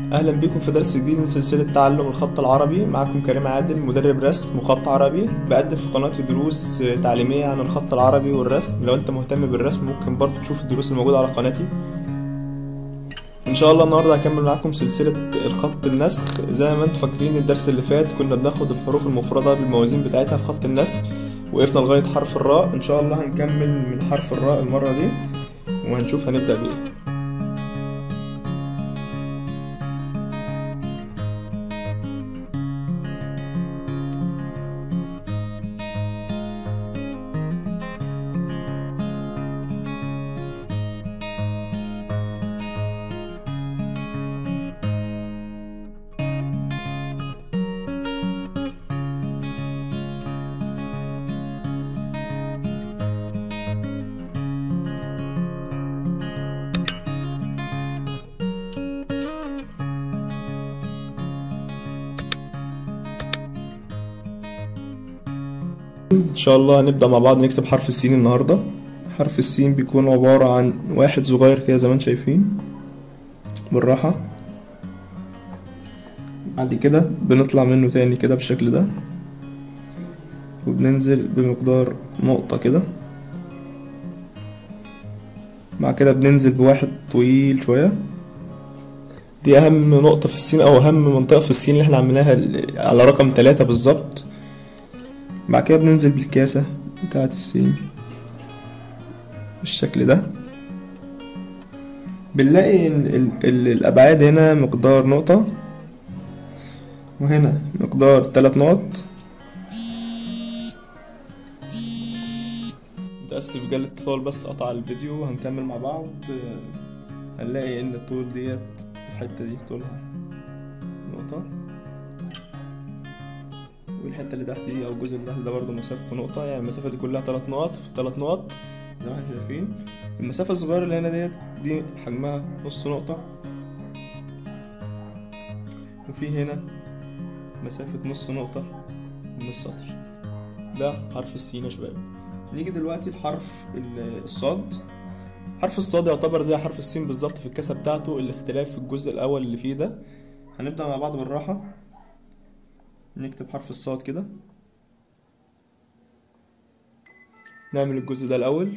اهلا بكم في درس جديد من سلسله تعلم الخط العربي معكم كريم عادل مدرب رسم وخط عربي بقدم في قناتي دروس تعليميه عن الخط العربي والرسم لو انت مهتم بالرسم ممكن برضو تشوف الدروس الموجوده على قناتي ان شاء الله النهارده هكمل معاكم سلسله الخط النسخ زي ما انتم فاكرين الدرس اللي فات كنا بناخد الحروف المفرده بالموازين بتاعتها في خط النسخ وقفنا لغايه حرف الراء ان شاء الله هنكمل من حرف الراء المره دي وهنشوف هنبدا بايه ان شاء الله هنبدا مع بعض نكتب حرف السين النهارده حرف السين بيكون عباره عن واحد صغير كده زي ما انتم شايفين بالراحه بعد كده بنطلع منه تاني كده بالشكل ده وبننزل بمقدار نقطة كده بعد كده بننزل بواحد طويل شوية دي أهم نقطة في السين أو أهم منطقة في السين اللي احنا عملناها على رقم تلاتة بالظبط بعد كده بننزل بالكاسة بتاعة السين بالشكل ده بنلاقي ال ال ال الأبعاد هنا مقدار نقطة وهنا مقدار تلات نقط متأسف جالي اتصال بس قطع الفيديو هنكمل مع بعض هنلاقي ان الطول ديت الحتة دي طولها نقطة والحته اللي تحت دي او الجزء اللي تحت ده برضه مسافته نقطه يعني المسافه دي كلها تلات نقط في تلات نقط زي ما احنا شايفين المسافه الصغيره اللي هنا ديت دي حجمها نص نقطه وفي هنا مسافه نص نقطه من السطر ده حرف السين يا شباب نيجي دلوقتي لحرف الصاد حرف الصاد يعتبر زي حرف السين بالظبط في الكاسه بتاعته الاختلاف في الجزء الاول اللي فيه ده هنبدا مع بعض بالراحه نكتب حرف الصاد كده نعمل الجزء ده الأول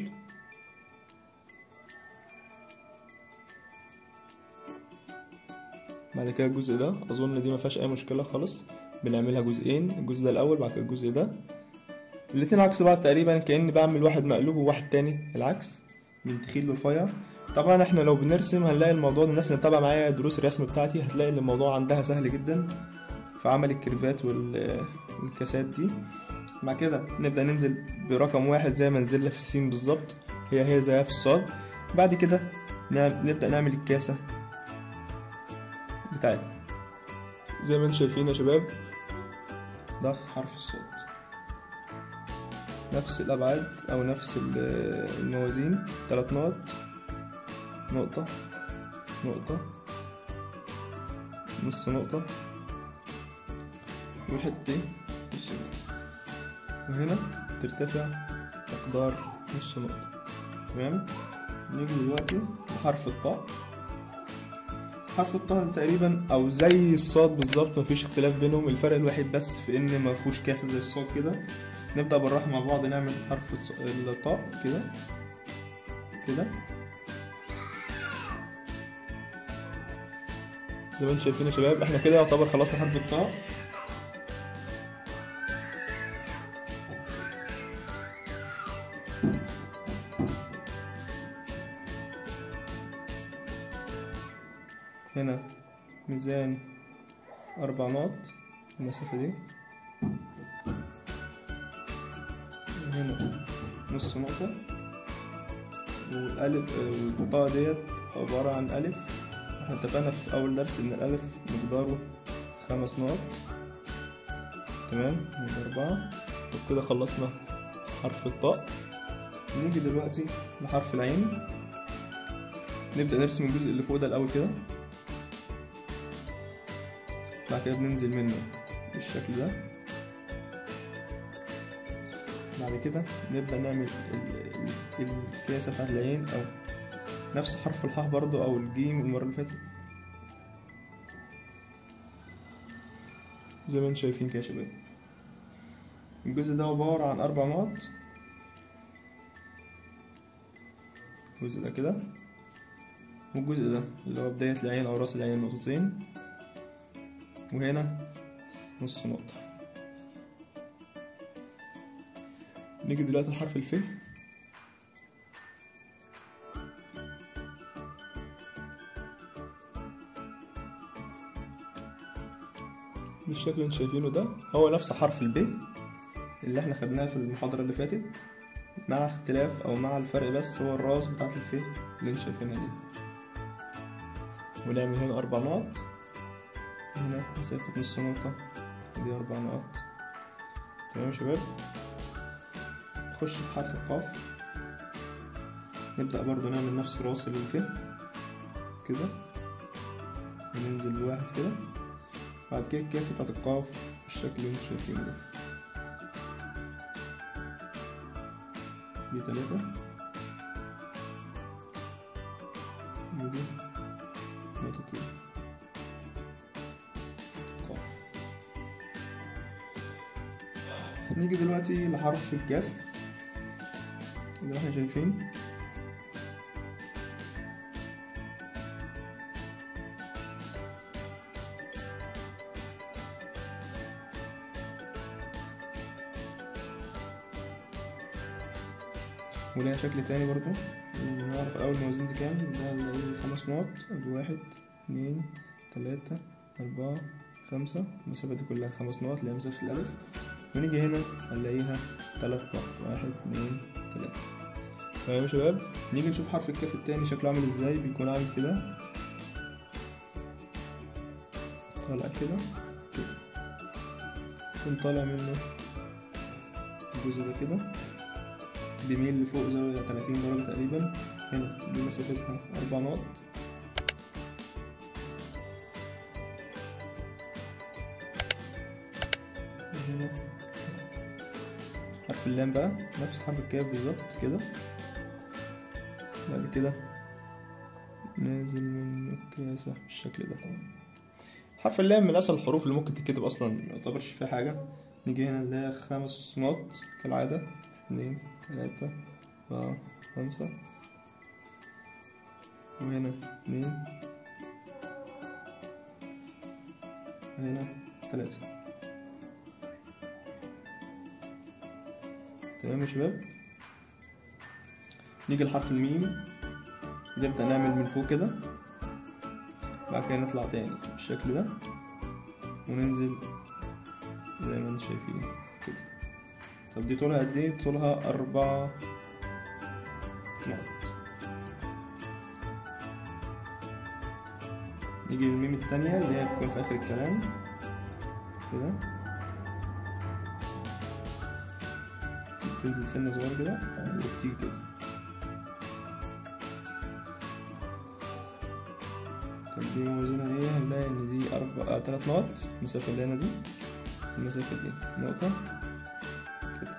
بعد كده الجزء ده أظن دي مفيهاش أي مشكلة خالص بنعملها جزئين الجزء ده الأول بعد كده الجزء ده الاتنين عكس بعض تقريبا كأني بعمل واحد مقلوب وواحد تاني العكس من تخيل لرفيع طبعا احنا لو بنرسم هنلاقي الموضوع الناس اللي متابعة معايا دروس الرسم بتاعتي هتلاقي ان الموضوع عندها سهل جدا في عمل الكيرفات والكاسات دي بعد كده نبدأ ننزل برقم واحد زي ما نزلنا في السين بالظبط هي هي زيها في الصاد بعد كده نبدأ نعمل الكاسة بتاعتنا زي ما انتم شايفين يا شباب ده حرف الصاد نفس الأبعاد أو نفس الموازين تلات نقط نقطة نقطة نص نقطة والحتة دي نص نقطة وهنا ترتفع مقدار نص نقطة تمام نيجي دلوقتي لحرف الطاء حرف الطاء تقريبا او زي الصاد بالظبط مفيش اختلاف بينهم الفرق الوحيد بس في ان مفهوش كاسة زي الصاد كده نبدأ بالراحة مع بعض نعمل حرف الطاء كده كده زي ما انتم شايفين يا شباب احنا كده يعتبر خلصنا حرف الطاء هنا ميزان أربع نقط المسافة دي هنا نص نقطة والألف الطاء ديت عبارة عن ألف احنا اتفقنا في أول درس إن الألف مقداره خمس نقط تمام من أربعة وكده خلصنا حرف الطاء نيجي دلوقتي لحرف العين نبدأ نرسم الجزء اللي فوق ده الأول كده بعد كده بننزل منه بالشكل ده بعد كده نبدأ نعمل ال- ال- الكياسة بتاعت العين أو نفس حرف الحاء برضو أو الجيم المرة اللي فاتت زي ما انتم شايفين كده يا شباب الجزء ده عبارة عن أربع نقط الجزء ده كده والجزء ده اللي هو بداية العين أو راس العين نقطتين وهنا نص نقطة نيجي دلوقتي لحرف الف بالشكل اللي انتوا شايفينه ده هو نفس حرف الب اللي احنا خدناه في المحاضرة اللي فاتت مع اختلاف او مع الفرق بس هو الراس بتاعت الف اللي انتوا شايفينها دي ونعمل هنا اربع نقط هنا مسافة نص نقطة دي اربع نقط تمام يا شباب نخش في حرف القاف نبدأ برضو نعمل نفس راس الف كده وننزل بواحد كده بعد كده الكاسة بتاعت القاف بالشكل اللي انتوا شايفينه ده دي تلاتة ودي نقطتين قاف نيجي دلوقتي لحرف الكاف زي ما احنا شايفين وليها شكل تاني برضو نعرف الأول الموازين دي كام ده اللي خمس نقط ادي واحد اتنين تلاتة أربعة خمسة المسافة دي كلها خمس نقط اللي هي مسافة الألف ونيجي هنا هنلاقيها تلات نقط واحد اتنين تلاتة تمام يا شباب نيجي نشوف حرف الكاف التاني شكله عامل ازاي بيكون عامل كده طالع كده كده يكون طالع منه الجزء ده كده بيميل لفوق زاوية 30 درجة تقريبا هنا دي مسافتها أربع نقط هنا حرف اللام بقى نفس حرف الكاف بالظبط كده بعد كده نازل من الكاسة بالشكل ده حرف اللام من أسهل الحروف اللي ممكن تتكتب أصلا ميعتبرش فيها حاجة نيجي هنا نلاقي خمس نقط كالعادة اتنين تلاتة أربعة خمسة وهنا اتنين وهنا تلاتة تمام يا شباب نيجي لحرف الميم نبدأ نعمل من فوق كده بعد كده نطلع تاني بالشكل ده وننزل زي ما انتم شايفين كده طب دي طولها قد ايه طولها أربعة نقط نيجي للميم التانية اللي هي بتكون في آخر الكلام كده تنزل سنة صغيرة كده وبتيجي كده طب دي موازنة ايه هنلاقي ان دي أربع آه تلات نقط المسافة اللي هنا دي المسافة دي نقطة كده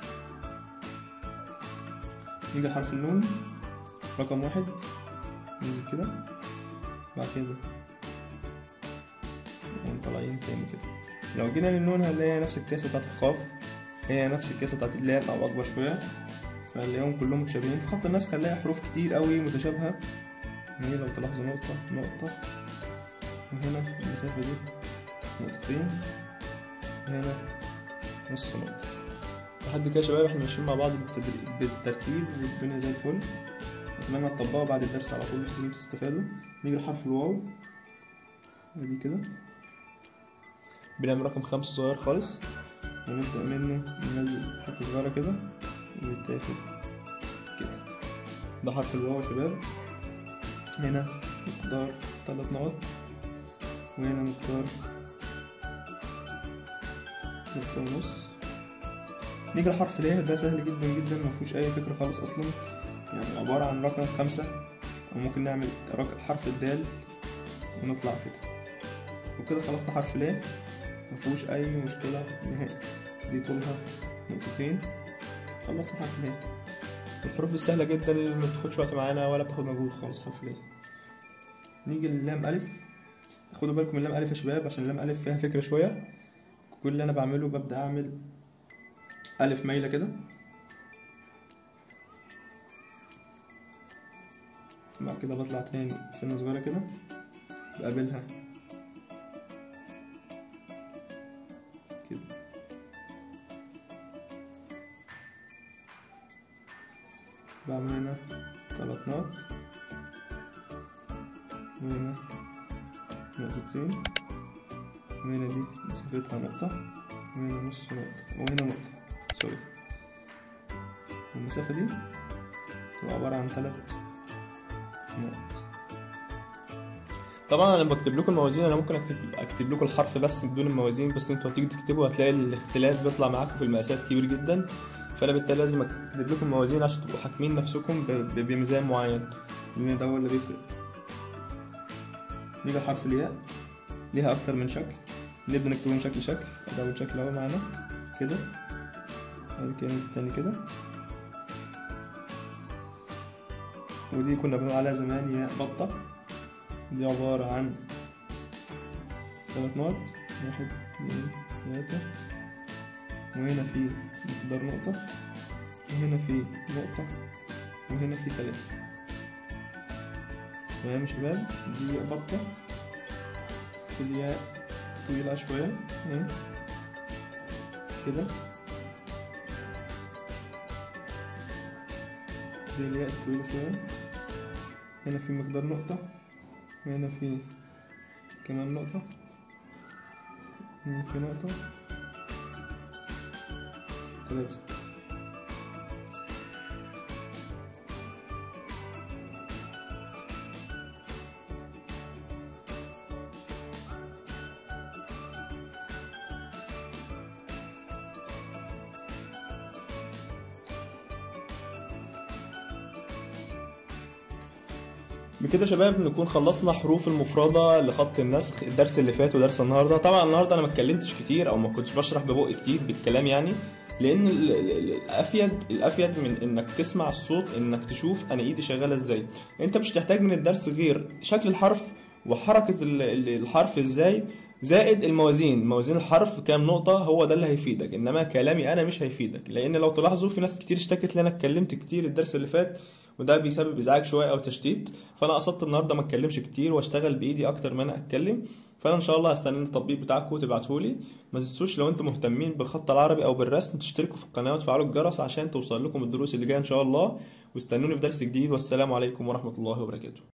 نيجي لحرف النون رقم واحد ننزل كده بعد كده نقوم طالعين تاني كده لو جينا للنون هنلاقي نفس الكاسة بتاعت القاف هي نفس الكاسة بتاعت اللام أو أكبر شوية فنلاقيهم كلهم متشابهين في خط النسخ هنلاقي حروف كتير قوي متشابهة هي لو تلاحظوا نقطة نقطة وهنا المسافة دي نقطتين وهنا نص نقطة لحد كده يا شباب احنا ماشيين مع بعض بالتدري- بالترتيب والدنيا زي الفل اتمنى تطبقوا بعد الدرس على طول بحيث ان انتوا تستفادوا نيجي لحرف الواو ادي كده بنعمل رقم خمسة صغير خالص ونبدأ منه ننزل حتة صغيرة كده ويتاخد كده ده حرف الواو يا شباب هنا مقدار تلات نقط وهنا مقدار نقطة ونص نيجي لحرف ال ده سهل جدا جدا مفيهوش أي فكرة خالص أصلا يعني عبارة عن رقم خمسة أو ممكن نعمل رقم حرف الدال ونطلع كده وكده خلصنا حرف ل مفيهوش أي مشكلة نهائي دي طولها نقطتين خلصنا حرف ل الحروف السهلة جدا اللي ما بتاخدش وقت معانا ولا بتاخد مجهود خالص حرف ل نيجي للام ألف خدوا بالكم من اللام ألف يا شباب عشان اللام ألف فيها فكرة شوية كل اللي انا بعمله ببدأ اعمل الف مايلة كده بعد كده بطلع تاني سنة صغيرة كده بقابلها كده بعمل هنا تلات نقط وهنا نقطتين وهنا دي مسافتها نقطة وهنا نص نقطة وهنا نقطة سوري المسافة دي تبقى عبارة عن تلات نقط طبعا انا بكتب لكم الموازين انا ممكن اكتب اكتب لكم الحرف بس بدون الموازين بس انتوا هتيجوا تكتبوا هتلاقي الاختلاف بيطلع معاكم في المقاسات كبير جدا فانا بالتالي لازم اكتب لكم موازين عشان تبقوا حاكمين نفسكم ب- ب- بميزان معين لان ده هو اللي بيفرق نيجي حرف الياء ليها اكتر من شكل نبدا نكتبهم شكل شكل ده اول شكل اهو معانا كده بعد كده ننزل تاني كده ودي كنا بنقول عليها زمان ياء بطة دي عبارة عن ثلاث نقط واحد اتنين تلاتة وهنا في مقدار نقطة وهنا في نقطة وهنا في تلاتة تمام يا شباب دي بطة في الياء طويلة شوية اهي كده دي الياء الطويلة شوية هنا في مقدار نقطة وهنا في كمان نقطة هنا في نقطة تلاتة بكده يا شباب نكون خلصنا حروف المفردة لخط النسخ الدرس اللي فات ودرس النهارده طبعا النهارده انا ما اتكلمتش كتير او ما كنتش بشرح ببق كتير بالكلام يعني لان ال- ال- ال- الافيد الافيد من انك تسمع الصوت انك تشوف انا ايدي شغاله ازاي انت مش هتحتاج من الدرس غير شكل الحرف وحركه ال- ال- الحرف ازاي زائد الموازين موازين الحرف كام نقطة هو ده اللي هيفيدك انما كلامي انا مش هيفيدك لان لو تلاحظوا في ناس كتير اشتكت لي انا اتكلمت كتير الدرس اللي فات وده بيسبب ازعاج شويه او تشتيت فانا قصدت النهارده ما اتكلمش كتير واشتغل بايدي اكتر ما انا اتكلم فانا ان شاء الله هستنى التطبيق بتاعكم وتبعتهولي ما تنسوش لو انتم مهتمين بالخط العربي او بالرسم تشتركوا في القناه وتفعلوا الجرس عشان توصل لكم الدروس اللي جايه ان شاء الله واستنوني في درس جديد والسلام عليكم ورحمه الله وبركاته